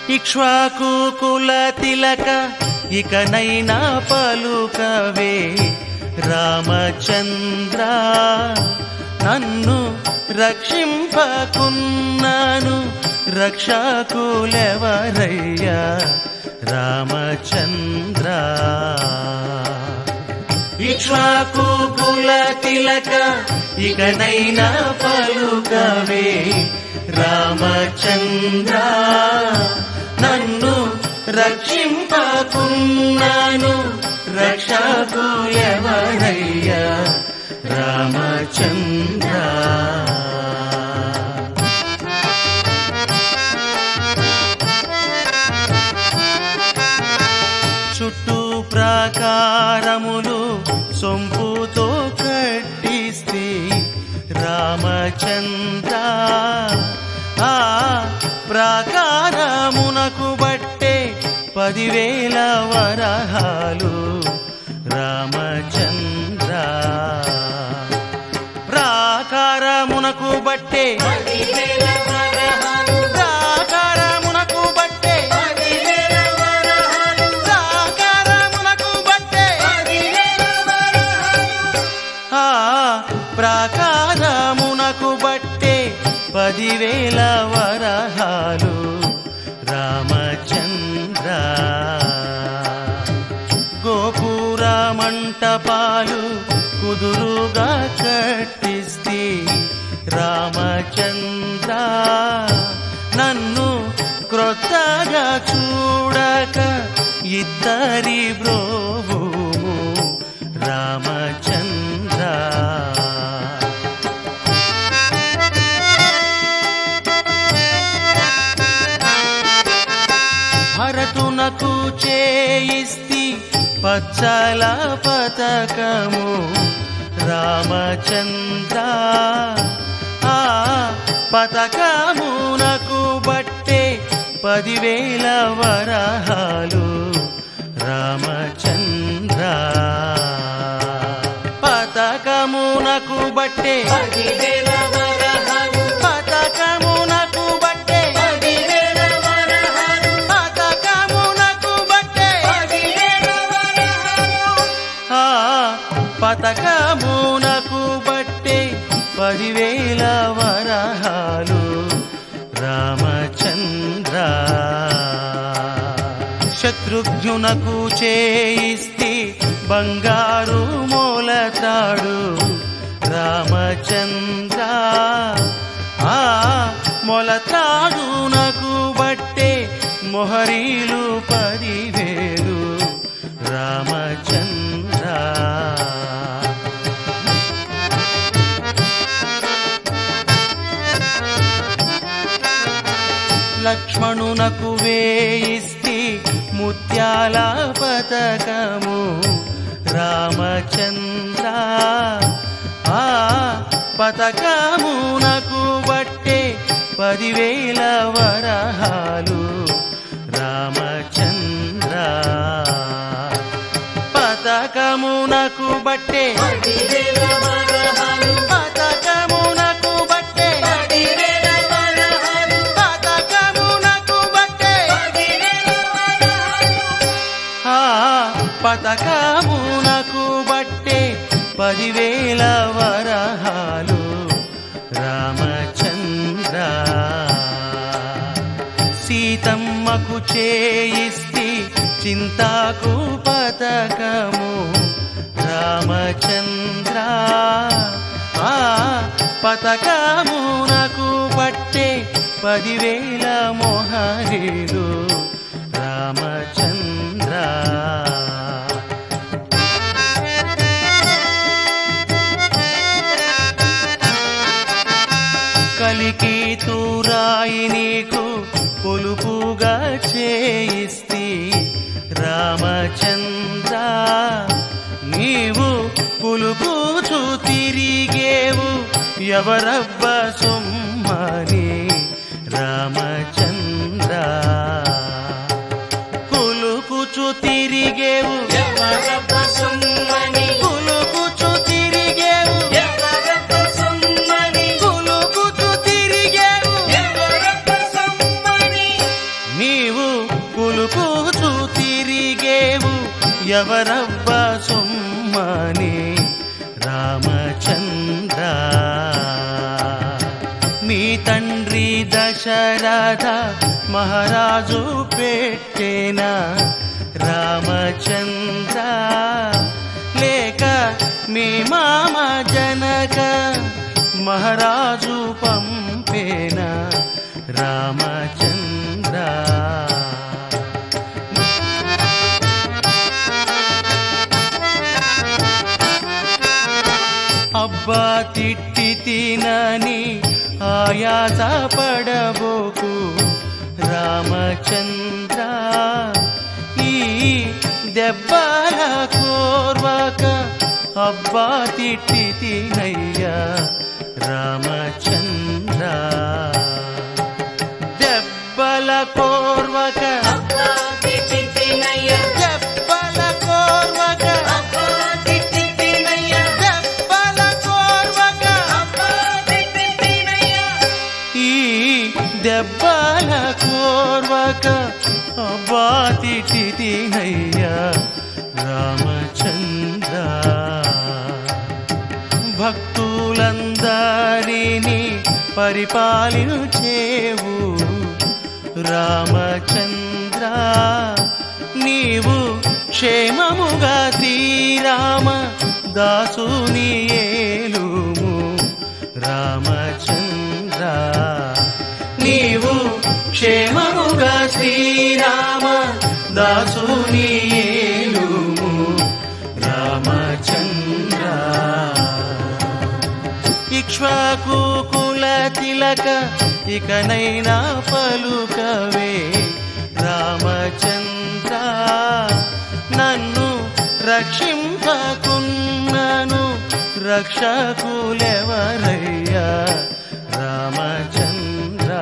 ఇక్ష్వాకు కుల తిలక ఇకనైనా పలుకవే రామచంద్ర నన్ను రక్షింపకున్నాను రక్షకులెవరయ్యా రామచంద్ర ఇక్ష్వాకు కుల తిలక ఇకనైనా పలుకవే రామచంద్ర నన్ను రక్షింపకున్నాను రక్షకులెవరయ్యా రామచంద్ర చుట్టూ ప్రాకారములు సొంపుతో కట్టిస్తే రామచంద్ర ఆ ప్రాకారమునకు బట్టే పదివేల వరహాలు రామచంద్ర ప్రాకారమునకు బట్టే ప్రాకారమునకు బట్టే ప్రాకారమునకు బట్టే ఆ ప్రాకారమునకు బట్టే పదివేల వరహాలు రామచంద్ర గోపుర మంటపాలు కుదురుగా కట్టిస్తే రామచంద్ర నన్ను క్రొత్తగా చూడక ఇద్దరి బ్రోవు రామచంద్ర భరతునకు చేయిస్తి పచ్చల పతకము రామచంద్ర ఆ పతకమునకు బట్టే పదివేల వరహాలు రామచంద్ర పతకమునకు బట్టే పతకమునకు బట్టే పతకమునకు బట్టే ఆ పతకమునకు బట్టే పదివేల వరహాలు రామచంద్ర శత్రుఘ్నునకు చేయిస్తి బంగారు మూలతాడు రామచంద్ర ఆ మొలతాడునకు బట్టే మొహరీలు పదివేలు రామచంద్ర లక్ష్మణునకు వేయిస్తి ముత్యాల పతకము రామచంద్ర ఆ పతకమునకు బట్టే పదివేల వరహాలు రామచంద్ర పతకమునకు బట్టే పతకమునకు బట్టే పతకమునకు బట్టే ఆ పతకమునకు బట్టే పదివేల వరహాలు రామచంద్ర సీతమ్మకు చేయిస్తి చింతాకు పతకము రామచంద్ర ఆ పతకమునకు బట్టే పదివేల మొహరీలు రామచంద్ర కలికి తూరాయి నీకు పొలుపుగా చేయిస్తి రామచంద్ర నీవు పులుపుచు తిరిగేవు ఎవరబ్బ సొమ్మని రామచంద్ర కులుకుచు తిరిగేవు కులుకుచు తిరిగేవు కులుకుచు తిరిగేవు నీవు ఎవరబ్బా సొమ్మని రామచంద్ర మీ తండ్రి దశరథ మహారాజు పెట్టేన రామచంద్ర లేక మీ మామ జనక మహారాజు పంపేన రామచంద్ర అబ్బా తిట్టి తినని ఆయాస పడబోకు రామచంద్ర ఈ దెబ్బల కోర్వక అబ్బా తిట్టి తినయ్యా రామచంద్ర దెబ్బల కోర్వక అబ్బా తిట్టి తినయ్య దెబ్బల కోర్వక అబ్బా తిట్టి తినయ్య దెబ్బల కోర్వక అబ్బా తిట్టి తినయ్య ఈ దెబ్బల కోర్వక అబ్బాతి తినయ్యా రామచంద్ర భక్తులందరినీ పరిపాలించేవు రామచంద్ర నీవు క్షేమముగా శ్రీరామ దాసుని ఏలుము రామచంద్ర నీవు క్షేమముగా శ్రీరామ దాసుని ఏలుము రామచంద్ర ఇక్ష్వాకు కుల తిలక ఇకనైనా పలుకవే రామచంద్ర నన్ను రక్షింపకున్నను రక్షకులెవరయ్యా రామచంద్ర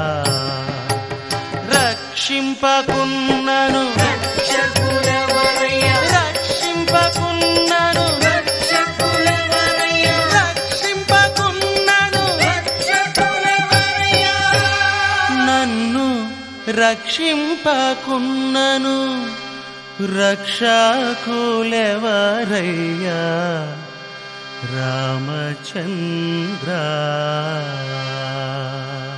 రక్షింపకున్నను రక్షకులెవరయ్య రక్షింపకున్నను రక్షకులెవరయ్య రక్షింపకున్నను రక్షకులెవరయ్య నన్ను రక్షింపకున్నను రక్షకులెవరయ్యా రామచంద్ర